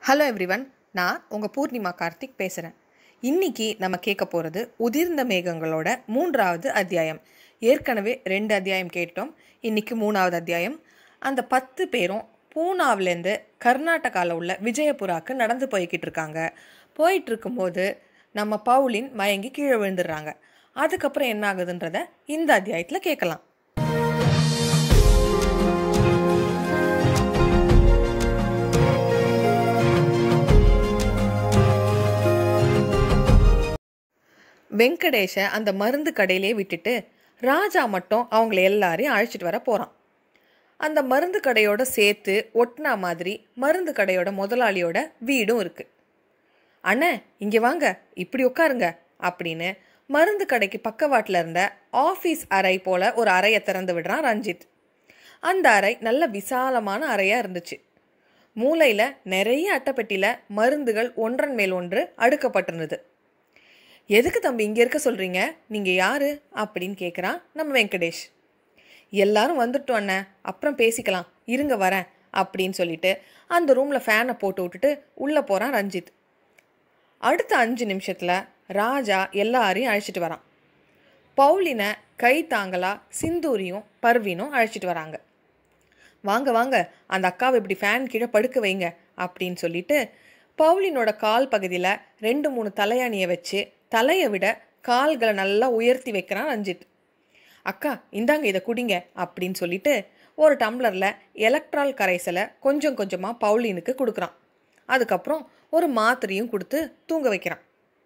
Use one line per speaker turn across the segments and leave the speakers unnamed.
hello everyone நான் உங்கள் பூர்ணிமா கார்த்திக் பேசுகிறேன் இன்னைக்கு நம்ம கேட்க போகிறது உதிர்ந்த மேகங்களோட மூன்றாவது அத்தியாயம் ஏற்கனவே ரெண்டு அத்தியாயம் கேட்டோம் இன்னைக்கு மூணாவது அத்தியாயம் அந்த பத்து பேரும் பூனாவிலேருந்து கர்நாடகாவில் உள்ள விஜயபுராக்கு நடந்து போய்கிட்டு இருக்காங்க போயிட்டு இருக்கும்போது நம்ம பவுலின் மயங்கி கீழே விழுந்துடுறாங்க அதுக்கப்புறம் என்ன ஆகுதுன்றத இந்த அத்தியாயத்தில் கேட்கலாம் வெங்கடேஷை அந்த மருந்து கடையிலே விட்டுட்டு ராஜா மட்டும் அவங்கள எல்லாரையும் அழைச்சிட்டு வர போகிறான் அந்த மருந்து கடையோட சேர்த்து ஒட்டினா மாதிரி மருந்து கடையோட முதலாளியோட வீடும் இருக்குது அண்ணே இங்கே வாங்க இப்படி உட்காருங்க அப்படின்னு மருந்து கடைக்கு பக்கவாட்டில் இருந்த ஆஃபீஸ் அறை போல ஒரு அறையை திறந்து விடுறான் ரஞ்சித் அந்த அறை நல்ல விசாலமான அறையாக இருந்துச்சு மூலையில் நிறைய அட்டைப்பெட்டியில் மருந்துகள் ஒன்றன் மேல் ஒன்று அடுக்கப்பட்டிருந்தது எதுக்கு தம்பி இங்கே இருக்க சொல்கிறீங்க நீங்கள் யார் அப்படின்னு கேட்குறான் நம்ம வெங்கடேஷ் எல்லாரும் வந்துட்டோம் அண்ணன் அப்புறம் பேசிக்கலாம் இருங்க வரேன் அப்படின்னு சொல்லிட்டு அந்த ரூமில் ஃபேனை போட்டு விட்டுட்டு உள்ளே போகிறான் ரஞ்சித் அடுத்த அஞ்சு நிமிஷத்தில் ராஜா எல்லாரையும் அழைச்சிட்டு வரான் பவுலினை கை தாங்கலா சிந்தூரியும் பர்வீனும் அழைச்சிட்டு வராங்க வாங்க வாங்க அந்த அக்காவை இப்படி ஃபேன் கீழே படுக்க வைங்க அப்படின்னு சொல்லிட்டு பவுலினோட கால் பகுதியில் ரெண்டு மூணு தலையாணியை வச்சு தலையை விட கால்களை நல்லா உயர்த்தி வைக்கிறான் ரஞ்சித் அக்கா இந்தாங்க இதை குடிங்க அப்படின்னு சொல்லிட்டு ஒரு டம்ளரில் எலக்ட்ரால் கரைசலை கொஞ்சம் கொஞ்சமாக பவுலினுக்கு கொடுக்குறான் அதுக்கப்புறம் ஒரு மாத்திரையும் கொடுத்து தூங்க வைக்கிறான்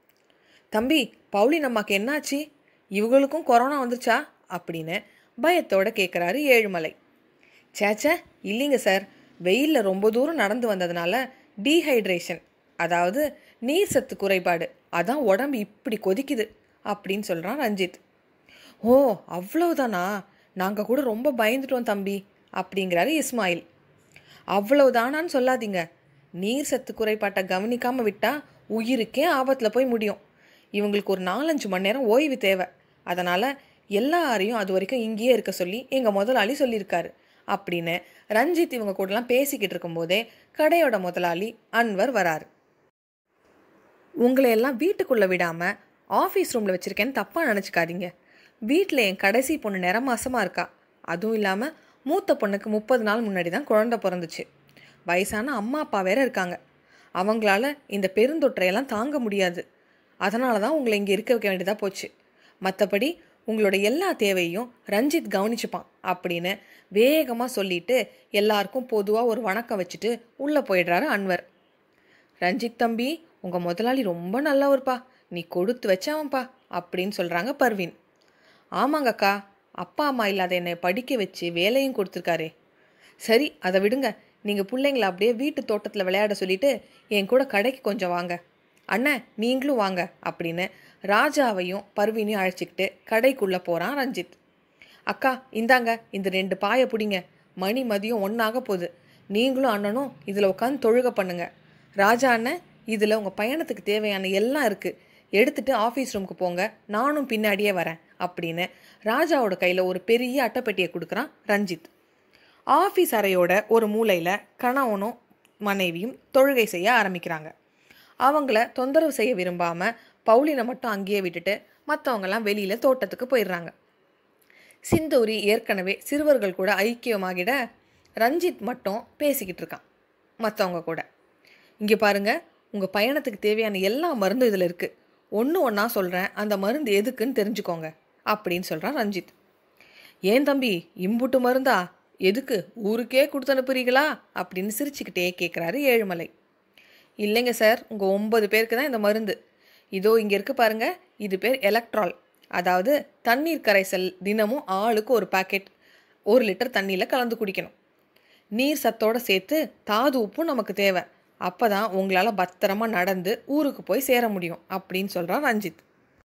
தம்பி பவுலின் அம்மாக்கு என்னாச்சு இவங்களுக்கும் கொரோனா வந்துச்சா அப்படின்னு பயத்தோட கேட்குறாரு ஏழுமலை சேச்சே இல்லைங்க சார் வெயிலில் ரொம்ப தூரம் நடந்து வந்ததுனால டீஹைட்ரேஷன் அதாவது நீர் சத்து குறைபாடு அதான் உடம்பு இப்படி கொதிக்குது அப்படின்னு சொல்கிறான் ரஞ்சித் ஓ அவ்வளவுதானா நாங்கள் கூட ரொம்ப பயந்துட்டோம் தம்பி அப்படிங்கிறாரு இஸ்மாயில் அவ்வளவுதானான்னு சொல்லாதீங்க நீர் சத்து குறைபாட்டை கவனிக்காமல் விட்டால் உயிருக்கே ஆபத்தில் போய் முடியும் இவங்களுக்கு ஒரு நாலஞ்சு மணி நேரம் ஓய்வு தேவை அதனால் எல்லாரையும் அது வரைக்கும் இங்கேயே இருக்க சொல்லி எங்கள் முதலாளி சொல்லியிருக்காரு அப்படின்னு ரஞ்சித் இவங்க கூடலாம் பேசிக்கிட்டு இருக்கும்போதே கடையோட முதலாளி அன்வர் வராரு உங்களை எல்லாம் வீட்டுக்குள்ளே விடாமல் ஆஃபீஸ் ரூமில் வச்சுருக்கேன்னு தப்பாக நினச்சிக்காதீங்க வீட்டில் என் கடைசி பொண்ணு நிறமாசமாக இருக்கா அதுவும் இல்லாமல் மூத்த பொண்ணுக்கு முப்பது நாள் முன்னாடி தான் குழந்தை பிறந்துச்சு வயசான அம்மா அப்பா வேற இருக்காங்க அவங்களால இந்த பெருந்தொற்றையெல்லாம் தாங்க முடியாது அதனால தான் உங்களை இங்கே இருக்க வைக்க வேண்டியதாக போச்சு மற்றபடி உங்களோட எல்லா தேவையும் ரஞ்சித் கவனிச்சுப்பான் அப்படின்னு வேகமாக சொல்லிட்டு எல்லாருக்கும் பொதுவாக ஒரு வணக்கம் வச்சுட்டு உள்ளே போயிடுறாரு அன்வர் ரஞ்சித் தம்பி உங்கள் முதலாளி ரொம்ப நல்லவர்ப்பா நீ கொடுத்து வச்சவன்ப்பா அப்படின்னு சொல்கிறாங்க பர்வீன் ஆமாங்கக்கா அப்பா அம்மா இல்லாத என்னை படிக்க வச்சு வேலையும் கொடுத்துருக்காரே சரி அதை விடுங்க நீங்கள் பிள்ளைங்கள அப்படியே வீட்டு தோட்டத்தில் விளையாட சொல்லிட்டு என் கூட கடைக்கு கொஞ்சம் வாங்க அண்ணன் நீங்களும் வாங்க அப்படின்னு ராஜாவையும் பர்வீனையும் அழைச்சிக்கிட்டு கடைக்குள்ளே போகிறான் ரஞ்சித் அக்கா இந்தாங்க இந்த ரெண்டு பாயை பிடிங்க மணி மதியம் ஒன்றாக போகுது நீங்களும் அண்ணனும் இதில் உட்காந்து தொழுக பண்ணுங்க ராஜா அண்ணன் இதில் உங்கள் பயணத்துக்கு தேவையான எல்லாம் இருக்குது எடுத்துட்டு ஆஃபீஸ் ரூமுக்கு போங்க நானும் பின்னாடியே வரேன் அப்படின்னு ராஜாவோட கையில் ஒரு பெரிய அட்டைப்பெட்டியை கொடுக்குறான் ரஞ்சித் ஆஃபீஸ் அறையோட ஒரு மூலையில் கணவனும் மனைவியும் தொழுகை செய்ய ஆரம்பிக்கிறாங்க அவங்கள தொந்தரவு செய்ய விரும்பாமல் பவுலினை மட்டும் அங்கேயே விட்டுட்டு மற்றவங்கெல்லாம் வெளியில் தோட்டத்துக்கு போயிடுறாங்க சிந்தூரி ஏற்கனவே சிறுவர்கள் கூட ஐக்கியமாகிட ரஞ்சித் மட்டும் பேசிக்கிட்டு இருக்கான் மற்றவங்க கூட இங்கே பாருங்க உங்கள் பயணத்துக்கு தேவையான எல்லா மருந்தும் இதில் இருக்குது ஒன்று ஒன்றா சொல்கிறேன் அந்த மருந்து எதுக்குன்னு தெரிஞ்சுக்கோங்க அப்படின்னு சொல்கிறான் ரஞ்சித் ஏன் தம்பி இம்புட்டு மருந்தா எதுக்கு ஊருக்கே கொடுத்து அனுப்புறீங்களா அப்படின்னு சிரிச்சுக்கிட்டே கேட்குறாரு ஏழுமலை இல்லைங்க சார் உங்கள் ஒன்பது பேருக்கு தான் இந்த மருந்து இதோ இங்கே இருக்கு பாருங்க இது பேர் எலக்ட்ரால் அதாவது தண்ணீர் கரைசல் தினமும் ஆளுக்கு ஒரு பாக்கெட் ஒரு லிட்டர் தண்ணியில் கலந்து குடிக்கணும் நீர் சத்தோடு சேர்த்து தாது உப்பும் நமக்கு தேவை அப்போ தான் உங்களால் பத்திரமா நடந்து ஊருக்கு போய் சேர முடியும் அப்படின்னு சொல்கிறான் ரஞ்சித்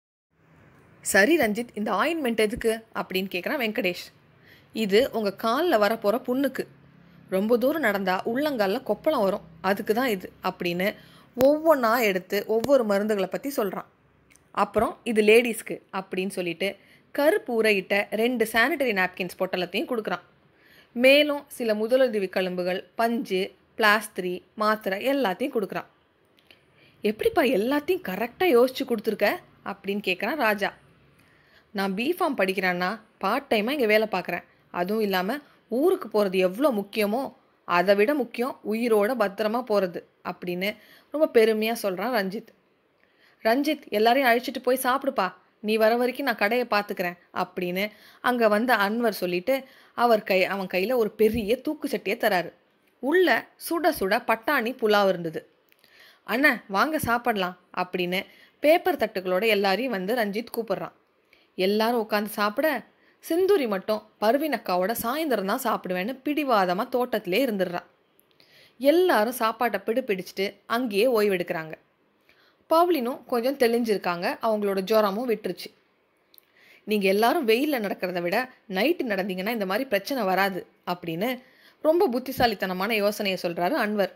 சரி ரஞ்சித் இந்த ஆயின்மெண்ட் எதுக்கு அப்படின்னு கேட்குறான் வெங்கடேஷ் இது உங்கள் காலில் வரப்போகிற புண்ணுக்கு ரொம்ப தூரம் நடந்தால் உள்ளங்காலில் கொப்பளம் வரும் அதுக்கு தான் இது அப்படின்னு ஒவ்வொன்றா எடுத்து ஒவ்வொரு மருந்துகளை பற்றி சொல்கிறான் அப்புறம் இது லேடிஸ்க்கு அப்படின்னு சொல்லிட்டு கருப்பு உரையிட்ட ரெண்டு சானிட்டரி நாப்கின்ஸ் பொட்டலத்தையும் கொடுக்குறான் மேலும் சில முதலுதவி கழும்புகள் பஞ்சு பிளாஸ்திரி மாத்திரை எல்லாத்தையும் கொடுக்குறான் எப்படிப்பா எல்லாத்தையும் கரெக்டாக யோசிச்சு கொடுத்துருக்க அப்படின்னு கேட்குறான் ராஜா நான் பிஃபார்ம் படிக்கிறேன்னா பார்ட் டைமாக இங்கே வேலை பார்க்குறேன் அதுவும் இல்லாமல் ஊருக்கு போகிறது எவ்வளோ முக்கியமோ அதை விட முக்கியம் உயிரோட பத்திரமா போகிறது அப்படின்னு ரொம்ப பெருமையாக சொல்கிறான் ரஞ்சித் ரஞ்சித் எல்லாரையும் அழைச்சிட்டு போய் சாப்பிடுப்பா நீ வர வரைக்கும் நான் கடையை பார்த்துக்கிறேன் அப்படின்னு அங்கே வந்த அன்வர் சொல்லிட்டு அவர் கை அவன் கையில் ஒரு பெரிய தூக்கு சட்டியை தராரு உள்ள சுட சுட பட்டாணி புலாவ் இருந்தது அண்ணா வாங்க சாப்பிடலாம் அப்படின்னு பேப்பர் தட்டுகளோட எல்லாரையும் வந்து ரஞ்சித் கூப்பிடுறான் எல்லாரும் உட்காந்து சாப்பிட சிந்துரி மட்டும் பர்வீன் அக்காவோட சாயந்தரம் தான் சாப்பிடுவேன்னு பிடிவாதமாக தோட்டத்திலே இருந்துடுறான் எல்லாரும் சாப்பாட்டை பிடி பிடிச்சிட்டு அங்கேயே ஓய்வெடுக்கிறாங்க பவுலினும் கொஞ்சம் தெளிஞ்சிருக்காங்க அவங்களோட ஜுரமும் விட்டுருச்சு நீங்கள் எல்லாரும் வெயிலில் நடக்கிறத விட நைட்டு நடந்தீங்கன்னா இந்த மாதிரி பிரச்சனை வராது அப்படின்னு ரொம்ப புத்திசாலித்தனமான யோசனையை சொல்கிறாரு அன்வர்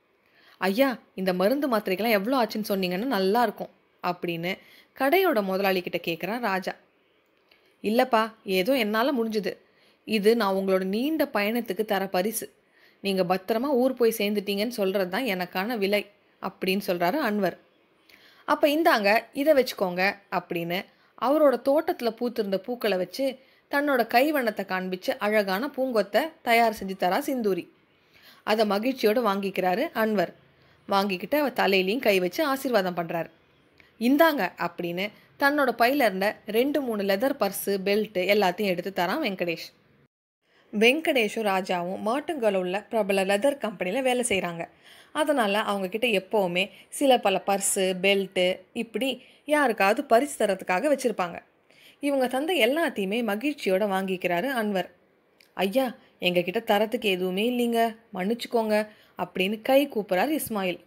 ஐயா இந்த மருந்து மாத்திரைக்கெல்லாம் எவ்வளோ ஆச்சுன்னு சொன்னீங்கன்னா நல்லா இருக்கும் அப்படின்னு கடையோட முதலாளி கிட்ட கேட்குறான் ராஜா இல்லைப்பா ஏதோ என்னால் முடிஞ்சுது இது நான் உங்களோட நீண்ட பயணத்துக்கு தர பரிசு நீங்கள் பத்திரமா ஊர் போய் சேர்ந்துட்டீங்கன்னு சொல்கிறது தான் எனக்கான விலை அப்படின்னு சொல்கிறாரு அன்வர் அப்போ இந்தாங்க இதை வச்சுக்கோங்க அப்படின்னு அவரோட தோட்டத்தில் பூத்திருந்த பூக்களை வச்சு தன்னோட கைவண்ணத்தை காண்பிச்சு அழகான பூங்கொத்தை தயார் செஞ்சு தரா சிந்தூரி அதை மகிழ்ச்சியோடு வாங்கிக்கிறாரு அன்வர் வாங்கிக்கிட்டு அவ தலையிலையும் கை வச்சு ஆசீர்வாதம் பண்ணுறாரு இந்தாங்க அப்படின்னு தன்னோட பையில இருந்த ரெண்டு மூணு லெதர் பர்ஸு பெல்ட்டு எல்லாத்தையும் எடுத்து தரான் வெங்கடேஷ் வெங்கடேஷும் ராஜாவும் மாட்டுங்கல் உள்ள பிரபல லெதர் கம்பெனியில் வேலை செய்கிறாங்க அதனால் அவங்கக்கிட்ட எப்போவுமே சில பல பர்ஸு பெல்ட்டு இப்படி யாருக்காவது பரிசு தரத்துக்காக வச்சுருப்பாங்க இவங்க தந்த எல்லாத்தையுமே மகிழ்ச்சியோடு வாங்கிக்கிறாரு அன்வர் ஐயா எங்ககிட்ட தரத்துக்கு எதுவுமே இல்லைங்க மன்னிச்சுக்கோங்க அப்படின்னு கை கூப்புறாரு இஸ்மாயில்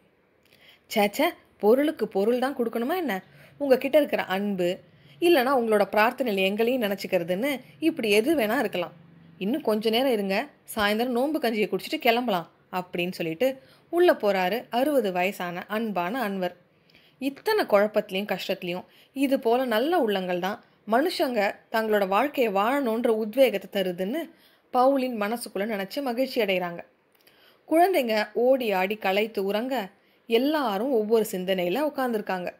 சேச்சே பொருளுக்கு பொருள் தான் கொடுக்கணுமா என்ன உங்ககிட்ட இருக்கிற அன்பு இல்லைனா உங்களோட பிரார்த்தனையில் எங்களையும் நினச்சிக்கிறதுன்னு இப்படி எது வேணால் இருக்கலாம் இன்னும் கொஞ்ச நேரம் இருங்க சாயந்தரம் நோன்பு கஞ்சியை குடிச்சிட்டு கிளம்பலாம் அப்படின்னு சொல்லிட்டு உள்ளே போகிறாரு அறுபது வயசான அன்பான அன்வர் இத்தனை குழப்பத்துலேயும் கஷ்டத்துலேயும் இது போல் நல்ல உள்ளங்கள் தான் மனுஷங்க தங்களோட வாழ்க்கையை வாழணுன்ற உத்வேகத்தை தருதுன்னு பவுலின் மனசுக்குள்ளே நினச்சி மகிழ்ச்சி அடைகிறாங்க குழந்தைங்க ஓடி ஆடி களைத்து உறங்க எல்லாரும் ஒவ்வொரு சிந்தனையில் உட்காந்துருக்காங்க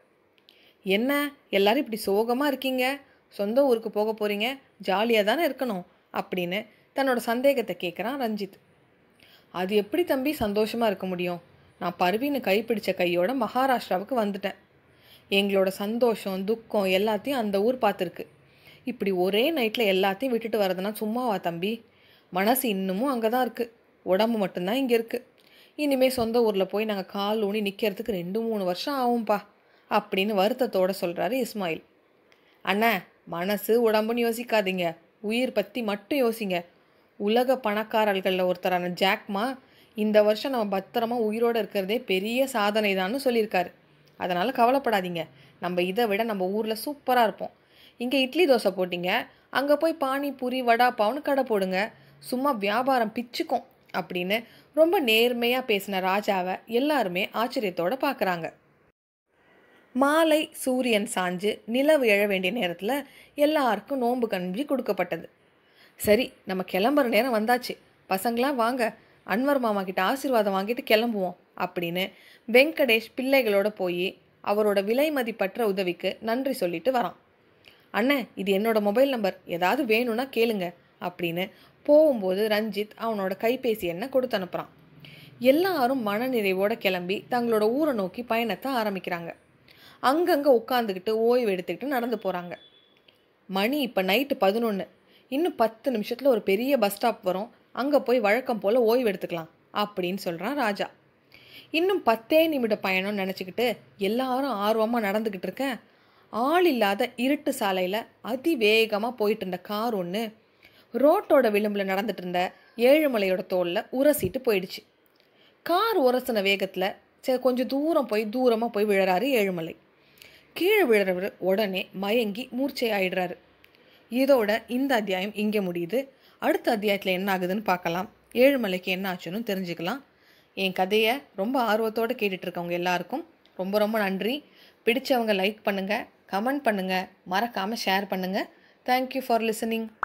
என்ன எல்லாரும் இப்படி சோகமாக இருக்கீங்க சொந்த ஊருக்கு போக போகிறீங்க ஜாலியாக தானே இருக்கணும் அப்படின்னு தன்னோட சந்தேகத்தை கேட்குறான் ரஞ்சித் அது எப்படி தம்பி சந்தோஷமாக இருக்க முடியும் நான் பர்வீனு கைப்பிடிச்ச கையோட மகாராஷ்டிராவுக்கு வந்துட்டேன் எங்களோட சந்தோஷம் துக்கம் எல்லாத்தையும் அந்த ஊர் பார்த்துருக்கு இப்படி ஒரே நைட்டில் எல்லாத்தையும் விட்டுட்டு வரதுன்னா சும்மாவா தம்பி மனசு இன்னமும் அங்கே தான் இருக்குது உடம்பு மட்டும்தான் இங்கே இருக்குது இனிமேல் சொந்த ஊரில் போய் நாங்கள் கால் ஊனி நிற்கிறதுக்கு ரெண்டு மூணு வருஷம் ஆகும்பா அப்படின்னு வருத்தத்தோட சொல்கிறாரு இஸ்மாயில் அண்ணா மனசு உடம்புன்னு யோசிக்காதீங்க உயிர் பற்றி மட்டும் யோசிங்க உலக பணக்காரர்களில் ஒருத்தரான ஜாக்மா இந்த வருஷம் நம்ம பத்திரமா உயிரோடு இருக்கிறதே பெரிய சாதனை தான்னு சொல்லியிருக்காரு அதனால் கவலைப்படாதீங்க நம்ம இதை விட நம்ம ஊரில் சூப்பராக இருப்போம் இங்கே இட்லி தோசை போட்டிங்க அங்கே போய் பானிபூரி வடா பாவுன்னு கடை போடுங்க சும்மா வியாபாரம் பிச்சுக்கும் அப்படின்னு ரொம்ப நேர்மையாக பேசின ராஜாவை எல்லாருமே ஆச்சரியத்தோடு பார்க்குறாங்க மாலை சூரியன் சாஞ்சு நிலவு எழ வேண்டிய நேரத்தில் எல்லாருக்கும் நோன்பு கஞ்சி கொடுக்கப்பட்டது சரி நம்ம கிளம்புற நேரம் வந்தாச்சு பசங்களாம் வாங்க அன்வர் மாமா கிட்ட ஆசீர்வாதம் வாங்கிட்டு கிளம்புவோம் அப்படின்னு வெங்கடேஷ் பிள்ளைகளோட போய் அவரோட விலை மதிப்பற்ற உதவிக்கு நன்றி சொல்லிட்டு வரான் அண்ணன் இது என்னோட மொபைல் நம்பர் ஏதாவது வேணும்னா கேளுங்க அப்படின்னு போகும்போது ரஞ்சித் அவனோட கைபேசி எண்ணை கொடுத்து அனுப்புகிறான் எல்லாரும் மனநிறைவோட கிளம்பி தங்களோட ஊரை நோக்கி பயணத்தை ஆரம்பிக்கிறாங்க அங்கங்கே உட்காந்துக்கிட்டு ஓய்வு எடுத்துக்கிட்டு நடந்து போகிறாங்க மணி இப்போ நைட்டு பதினொன்று இன்னும் பத்து நிமிஷத்தில் ஒரு பெரிய பஸ் ஸ்டாப் வரும் அங்கே போய் வழக்கம் போல் ஓய்வு எடுத்துக்கலாம் அப்படின்னு சொல்கிறான் ராஜா இன்னும் பத்தே நிமிட பயணம் நினச்சிக்கிட்டு எல்லாரும் ஆர்வமாக நடந்துக்கிட்டு இருக்கேன் ஆள் இல்லாத இருட்டு சாலையில் அதிவேகமாக போயிட்டு இருந்த கார் ஒன்று ரோட்டோட விளிம்பில் நடந்துட்டு இருந்த ஏழுமலையோட தோளில் உரசிட்டு போயிடுச்சு கார் உரசின வேகத்தில் சரி கொஞ்சம் தூரம் போய் தூரமாக போய் விழறாரு ஏழுமலை கீழே விழுறவர் உடனே மயங்கி மூர்ச்சை ஆயிடுறாரு இதோட இந்த அத்தியாயம் இங்கே முடியுது அடுத்த அத்தியாயத்தில் என்ன ஆகுதுன்னு பார்க்கலாம் ஏழுமலைக்கு என்ன ஆச்சுன்னு தெரிஞ்சுக்கலாம் என் கதையை ரொம்ப ஆர்வத்தோடு கேட்டுட்டு இருக்கவங்க எல்லாருக்கும் ரொம்ப ரொம்ப நன்றி பிடிச்சவங்க லைக் பண்ணுங்கள் கமெண்ட் பண்ணுங்கள் மறக்காமல் ஷேர் பண்ணுங்கள் தேங்க்யூ ஃபார் லிசனிங்